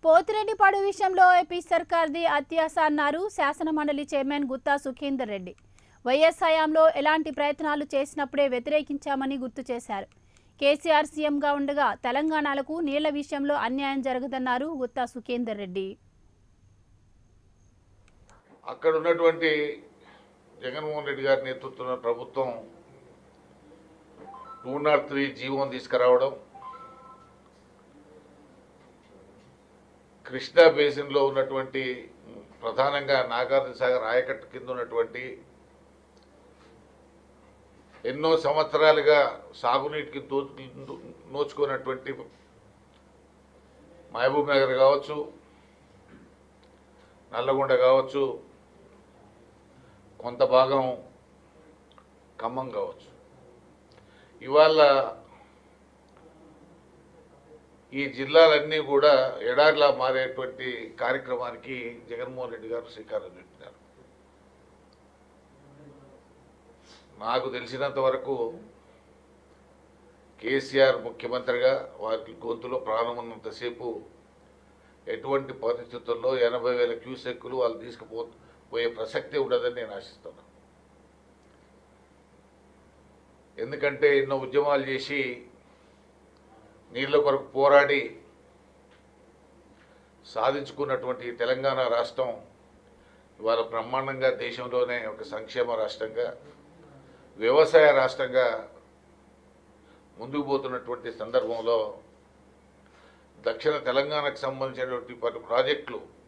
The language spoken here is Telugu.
పోతిరెడ్డిపాడు విషయంలో ఏపీ సర్కార్ది అత్యాస అన్నారు శాసన మండలి చైర్మన్ గుత్తా సుఖేందర్ రెడ్డి వైఎస్ హయాంలో ఎలాంటి ప్రయత్నాలు చేసినప్పుడే వ్యతిరేకించామని గుర్తు చేశారు కేసీఆర్ సీఎంగా ఉండగా తెలంగాణలకు నీళ్ల విషయంలో అన్యాయం జరగదన్నారు గుత్తా సుఖేందర్ రెడ్డి అక్కడ ఉన్నటువంటి జగన్మోహన్ రెడ్డి గారి నేతృత్వంలో ప్రభుత్వం టూ నాట్ త్రీ జీవోని తీసుకురావడం కృష్ణా బేసిన్లో ఉన్నటువంటి ప్రధానంగా నాగార్జున సాగర్ ఆయకట్టు కింద ఉన్నటువంటి ఎన్నో సంవత్సరాలుగా సాగునీటికి దో నోచుకున్నటువంటి మహబూబ్ నగర్ కావచ్చు నల్లగొండ కావచ్చు కొంత భాగం ఖమ్మం కావచ్చు ఇవాళ ఈ జిల్లాలన్నీ కూడా ఎడారిలా మారేటువంటి కార్యక్రమానికి జగన్మోహన్ రెడ్డి గారు శ్రీకారం చుట్టినారు నాకు తెలిసినంత వరకు కేసీఆర్ ముఖ్యమంత్రిగా వారికి గొంతులో ప్రాణం ఉన్నంతసేపు ఎటువంటి పరిస్థితుల్లో ఎనభై వేల క్యూసెక్కులు వాళ్ళు తీసుకుపో పోయే ప్రసక్తి ఉండదని నేను ఆశిస్తున్నాను ఎందుకంటే ఎన్నో ఉద్యమాలు చేసి నీళ్ళ కొరకు పోరాడి సాధించుకున్నటువంటి తెలంగాణ రాష్ట్రం ఇవాళ బ్రహ్మాండంగా దేశంలోనే ఒక సంక్షేమ రాష్ట్రంగా వ్యవసాయ రాష్ట్రంగా ముందుకు పోతున్నటువంటి సందర్భంలో దక్షిణ తెలంగాణకు సంబంధించినటువంటి పలు ప్రాజెక్టులు